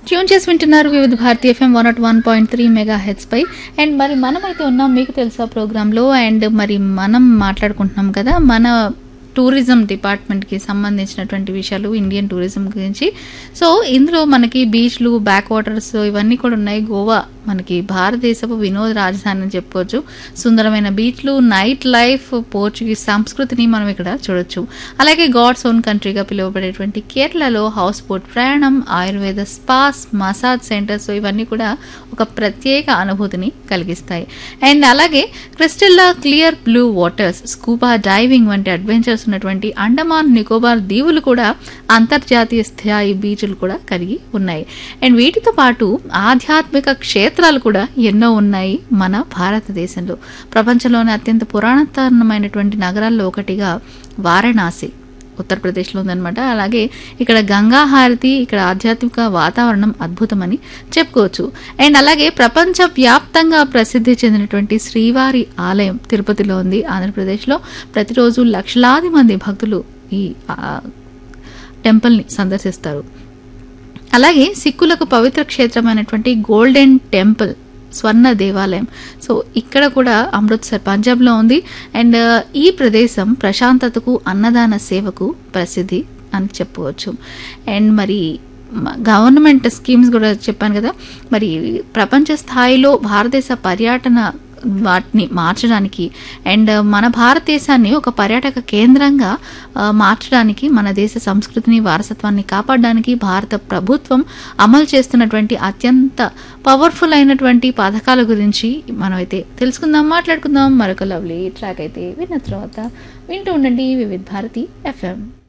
tune చేసి వింటున్నారు Vividh Bharati FM one naught one point three megahertz పై అండ్ మరి మనమైతే ఉన్నాం మీకు తెలుసా ప్రోగ్రాంలో అండ్ మరి మనం మాట్లాడుకుంటున్నాం కదా మన టూరిజం డిపార్ట్మెంట్కి సంబంధించినటువంటి విషయాలు ఇండియన్ టూరిజం గురించి సో ఇందులో మనకి బీచ్లు బ్యాక్ వాటర్స్ ఇవన్నీ కూడా ఉన్నాయి గోవా మనకి భారతదేశపు వినోద రాజధాని అని చెప్పుకోవచ్చు సుందరమైన బీచ్లు నైట్ లైఫ్ పోర్చుగీస్ సంస్కృతిని మనం ఇక్కడ చూడొచ్చు అలాగే గాడ్స్ ఓన్ కంట్రీగా పిలువబడేటువంటి కేరళలో హౌస్ బోట్ ప్రయాణం ఆయుర్వేద స్పాస్ మసాజ్ సెంటర్స్ ఇవన్నీ కూడా ఒక ప్రత్యేక అనుభూతిని కలిగిస్తాయి అండ్ అలాగే క్రిస్టల్లా clear blue waters scuba diving వంటి అడ్వెంచర్స్ ఉన్నటువంటి అండమాన్ నికోబార్ దీవులు కూడా అంతర్జాతీయ స్థాయి బీచ్లు కూడా కలిగి ఉన్నాయి అండ్ వీటితో పాటు ఆధ్యాత్మిక క్షేత్రాలు కూడా ఎన్నో ఉన్నాయి మన భారతదేశంలో ప్రపంచంలోనే అత్యంత పురాతనమైనటువంటి నగరాల్లో ఒకటిగా వారణాసి ఉత్తరప్రదేశ్లో ఉందన్నమాట అలాగే ఇక్కడ గంగా హారతి ఇక్కడ ఆధ్యాత్మిక వాతావరణం అద్భుతమని చెప్పుకోవచ్చు అండ్ అలాగే ప్రపంచ వ్యాప్తంగా ప్రసిద్ధి చెందినటువంటి శ్రీవారి ఆలయం తిరుపతిలో ఉంది ఆంధ్రప్రదేశ్లో ప్రతిరోజు లక్షలాది మంది భక్తులు ఈ ఆ, టెంపుల్ని సందర్శిస్తారు అలాగే సిక్కులకు పవిత్ర క్షేత్రమైనటువంటి గోల్డెన్ టెంపుల్ స్వర్ణ దేవాలయం సో ఇక్కడ కూడా అమృత్సర్ పంజాబ్లో ఉంది అండ్ ఈ ప్రదేశం ప్రశాంతతకు అన్నదాన సేవకు ప్రసిద్ధి అని చెప్పవచ్చు అండ్ మరి మ- గవర్నమెంట్ స్కీమ్స్ కూడా చెప్పాను కదా మరి ప్రపంచ స్థాయిలో భారతదేశ పర్యటన వాటిని మార్చడానికి అండ్ మన భారతదేశాన్ని ఒక పర్యాటక కేంద్రంగా ఆ, మార్చడానికి మన దేశ సంస్కృతిని వారసత్వాన్ని కాపాడడానికి భారత ప్రభుత్వం అమలు చేస్తున్నటువంటి అత్యంత పవర్ఫుల్ అయినటువంటి పథకాల గురించి మనమైతే తెలుసుకుందాం మాట్లాడుకుందాం మరొక లవ్లీ ట్రాక్ అయితే విన్న తర్వాత వింటూ ఉండండి వివిధ్ భారతి ఎఫ్ఎం